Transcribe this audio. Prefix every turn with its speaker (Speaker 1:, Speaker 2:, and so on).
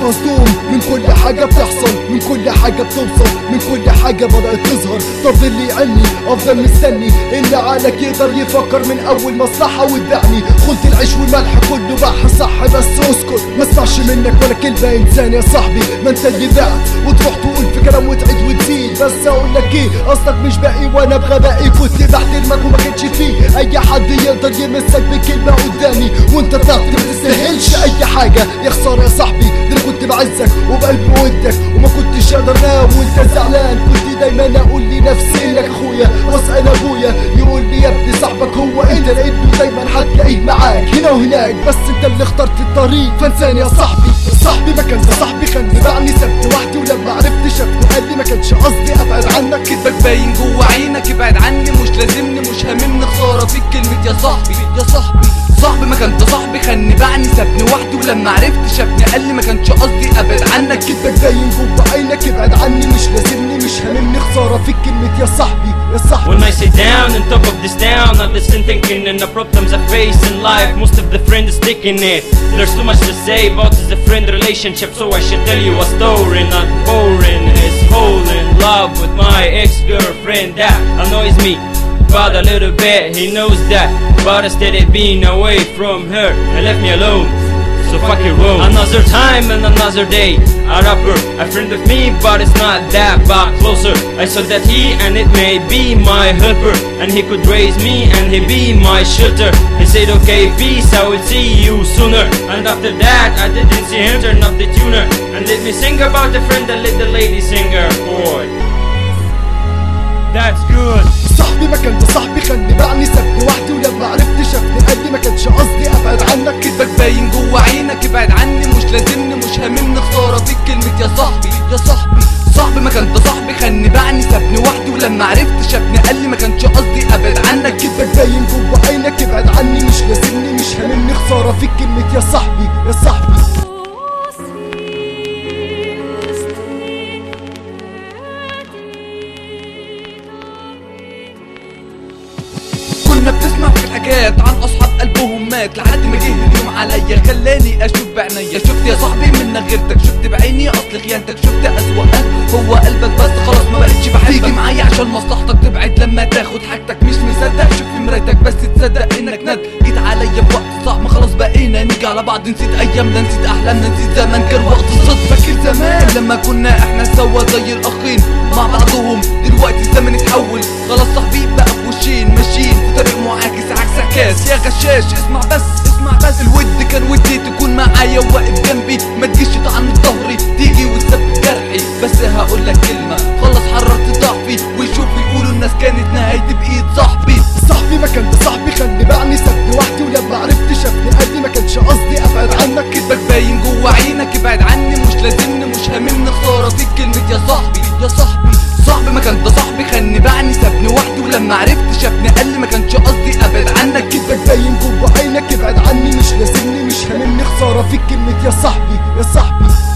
Speaker 1: مصدوم من كل حاجة بتحصل من كل حاجة بتوصل من كل حاجة بدأت تظهر طب اللي يعني افضل مستني اللي عقلك يقدر يفكر من اول مصلحة وتبيعني خلت العيش والملح كله بح صح بس اسكت ما اسمعش منك ولا كلمة انسان يا صاحبي ما انت اللي بعت وتروح تقول في كلام وتعيد وتزيد بس اقول لك ايه اصلك مش باقي وانا بغبائي كنت بحترمك وما كانش فيه اي حد يقدر يمسك بكلمة قدامي وانت طلعت ما تستاهلش اي حاجة يا خسارة يا صاحبي ده انا كنت بعزك وبقلبي ودك وما كنتش اقدر انام وانت زعلان كنت دايما اقول لنفسي انك اخويا واسال ابويا يقول لي يا ابني صاحبك هو انت لقيته دايما هتلاقيه معاك هنا وهناك بس انت اللي اخترت الطريق فانسان يا صاحبي صاحبي ما كان ده صاحبي خلني بعني سبت وحدي ولما عرفت شافني قال لي ما كانش قصدي ابعد عنك
Speaker 2: كدبك باين جوه عينك ابعد عني مش لازمني مش هاممني خساره فيك كلمه يا صاحبي يا صاحبي صاحبي ما كان ده صاحبي خلني بعني سابني وحدي ولما عرفت شافني قال لي ما كانش قصدي ابعد عنك
Speaker 1: كدبك باين جوه عينك ابعد عني مش لازمني مش هاممني خساره فيك كلمه يا صاحبي يا صاحبي
Speaker 3: When I sit down on top of this town, I listen thinking and the problems I face in life. Most of the friends sticking it. There's too much to say about the friend relationship, so I should tell you a story, not boring. It's fall in love with my ex-girlfriend that annoys me. But a little bit, he knows that. But instead of being away from her, and left me alone. So fuck it wrong. Another time and another day. A rapper, a friend of me, but it's not that but closer. I saw that he and it may be my helper, and he could raise me and he be my shelter. He said, okay, peace, I will see you sooner. And after that, I didn't see him turn up the tuner and let me sing about the friend that let the lady singer. Boy, that's good.
Speaker 1: صاحبي ما كان ده صاحبي خلني بعني سبت وحدي ولما عرفت شافني قال لي ما كانش قصدي ابعد عنك
Speaker 2: كدبك باين جوه عينك ابعد عني مش لازمني مش هاممني خساره فيك كلمه يا صاحبي يا صاحبي صاحبي ما كان ده صاحبي خلني بعني سابني وحدي ولما عرفت شافني قال لي ما كانش قصدي ابعد عنك
Speaker 1: كدبك باين جوه عينك ابعد عني مش لازمني مش هاممني خساره فيك كلمه يا صاحبي يا صاحبي
Speaker 2: كنا بنسمع في الحكايات عن اصحاب قلبهم مات لحد ما جه اليوم عليا خلاني اشوف بعينيا شفت يا صاحبي من غيرتك شفت بعيني اصل خيانتك شفت اسوأ قلب هو قلبك بس خلاص ما بقتش بحبك تيجي معايا عشان مصلحتك تبعد لما تاخد حاجتك مش مصدق شوف في مرايتك بس تصدق انك ند جيت عليا في وقت صعب ما خلاص بقينا نيجي على بعض نسيت ايامنا نسيت احلامنا نسيت زمان كان وقت الصدفه فاكر زمان لما كنا احنا سوا زي الاخين مع بعضهم دلوقتي الزمن اتحول خلاص صاحبي بقى في وشين ماشيين في طريق معاكس عكس عكاس يا غشاش اسمع بس اسمع بس الود كان ودي تكون معايا واقف جنبي ما تجيش تطعن في ظهري تيجي وتثبت جرحي بس هقول لك كلمه خلص حررت ضعفي ويشوفوا يقولوا الناس كانت نهايتي بايد صاحبي
Speaker 1: صاحبي ما كان ده صاحبي خلني بعني سبت وحدي ولما عرفت شافني قال لي ما كانش قصدي ابعد عنك
Speaker 2: كدبك باين جوه عينك ابعد عني مش لازمني مش هاممني خساره فيك كلمه يا صاحبي يا صاحبي صاحبي ما كان ده صاحبي خلني بعني سابني وحدي ولما عرفت شافني قال لي ما كانش قصدي ابعد عنك
Speaker 1: كدبك باين جوه عينك ابعد عني مش لازمني مش هاممني خساره فيك كلمه يا صاحبي يا صاحبي